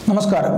നമസ്കാരം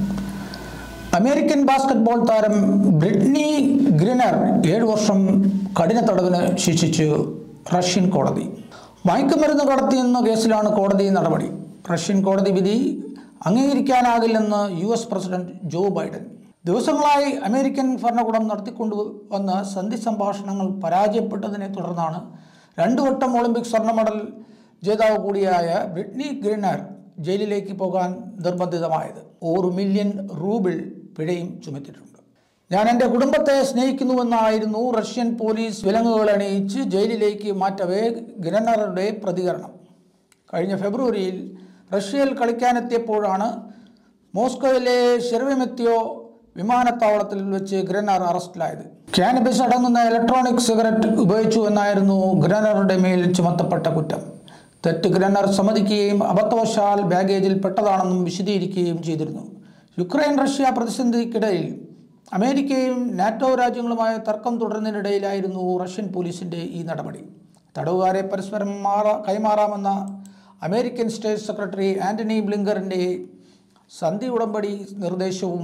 American basketball താരം Brittney Griner ഏഴ് വർഷം കഠിന തടവിന് ശിക്ഷിച്ചു റഷ്യൻ കോടതി മയക്കുമരുന്ന് കടത്തിയെന്ന കേസിലാണ് കോടതി നടപടി റഷ്യൻ കോടതി വിധി അംഗീകരിക്കാനാകില്ലെന്ന് U S president Joe Biden ദിവസങ്ങളായി അമേരിക്കൻ ഭരണകൂടം നടത്തിക്കൊണ്ടുവന്ന സന്ധി സംഭാഷണങ്ങൾ പരാജയപ്പെട്ടതിനെ തുടർന്നാണ് രണ്ടു വട്ടം ഒളിമ്പിക് സ്വർണ്ണ മെഡൽ ജേതാവ് കൂടിയായ ബ്രിട്നി ഗ്രിനർ ജയിലിലേക്ക് പോകാൻ നിർബന്ധിതമായത് ഒരു മില്യൺ റൂബിൾ പിഴയും ചുമത്തിയിട്ടുണ്ട് ഞാൻ എൻ്റെ കുടുംബത്തെ സ്നേഹിക്കുന്നുവെന്നായിരുന്നു റഷ്യൻ പോലീസ് വിലങ്ങുകൾ അണിയിച്ച് ജയിലിലേക്ക് മാറ്റവേ ഗ്രനറുടെ പ്രതികരണം കഴിഞ്ഞ ഫെബ്രുവരിയിൽ റഷ്യയിൽ കളിക്കാനെത്തിയപ്പോഴാണ് മോസ്കോയിലെ ഷെർവിമെത്തിയോ വിമാനത്താവളത്തിൽ വെച്ച് ഗ്രനർ അറസ്റ്റിലായത് ക്യാനബിസ് അടങ്ങുന്ന ഇലക്ട്രോണിക് സിഗരറ്റ് ഉപയോഗിച്ചു എന്നായിരുന്നു ഗ്രനറുടെ മേൽ ചുമത്തപ്പെട്ട കുറ്റം തെറ്റ് ഗ്രനർ സമ്മതിക്കുകയും അബദ്ധവശാൽ ബാഗേജിൽ പെട്ടതാണെന്നും വിശദീകരിക്കുകയും ചെയ്തിരുന്നു യുക്രൈൻ റഷ്യ പ്രതിസന്ധിക്കിടയിൽ അമേരിക്കയും നാറ്റോ രാജ്യങ്ങളുമായ തർക്കം തുടരുന്നതിനിടയിലായിരുന്നു റഷ്യൻ പോലീസിന്റെ ഈ നടപടി തടവുകാരെ പരസ്പരം മാറാ കൈമാറാമെന്ന അമേരിക്കൻ സ്റ്റേറ്റ് സെക്രട്ടറി ആന്റണി ബ്ലിങ്കറിൻ്റെ സന്ധി ഉടമ്പടി നിർദ്ദേശവും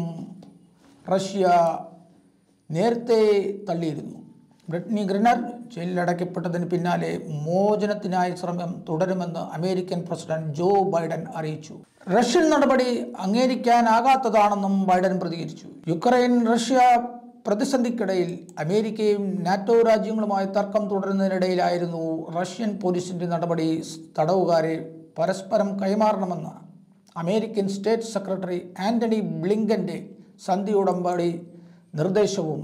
റഷ്യ നേരത്തെ തള്ളിയിരുന്നു ബ്രിട്നി ഗ്രിനർ ജയിലിലടയ്ക്കപ്പെട്ടതിന് പിന്നാലെ മോചനത്തിനായി ശ്രമം തുടരുമെന്ന് അമേരിക്കൻ പ്രസിഡന്റ് ജോ ബൈഡൻ അറിയിച്ചു റഷ്യൻ നടപടി അംഗീകരിക്കാനാകാത്തതാണെന്നും ബൈഡൻ പ്രതികരിച്ചു യുക്രൈൻ റഷ്യ പ്രതിസന്ധിക്കിടയിൽ അമേരിക്കയും നാറ്റോ രാജ്യങ്ങളുമായി തർക്കം തുടരുന്നതിനിടയിലായിരുന്നു റഷ്യൻ പോലീസിന്റെ നടപടി തടവുകാരെ പരസ്പരം കൈമാറണമെന്ന് അമേരിക്കൻ സ്റ്റേറ്റ് സെക്രട്ടറി ആന്റണി ബ്ലിങ്കന്റെ സന്ധി ഉടമ്പടി നിർദ്ദേശവും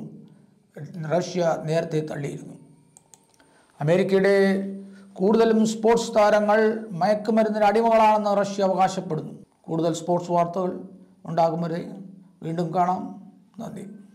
റഷ്യ നേരത്തെ തള്ളിയിരുന്നു അമേരിക്കയുടെ കൂടുതലും സ്പോർട്സ് താരങ്ങൾ മയക്കുമരുന്നിന് അടിമകളാണെന്ന് റഷ്യ അവകാശപ്പെടുന്നു കൂടുതൽ സ്പോർട്സ് വാർത്തകൾ ഉണ്ടാകും വരെ വീണ്ടും കാണാം നന്ദി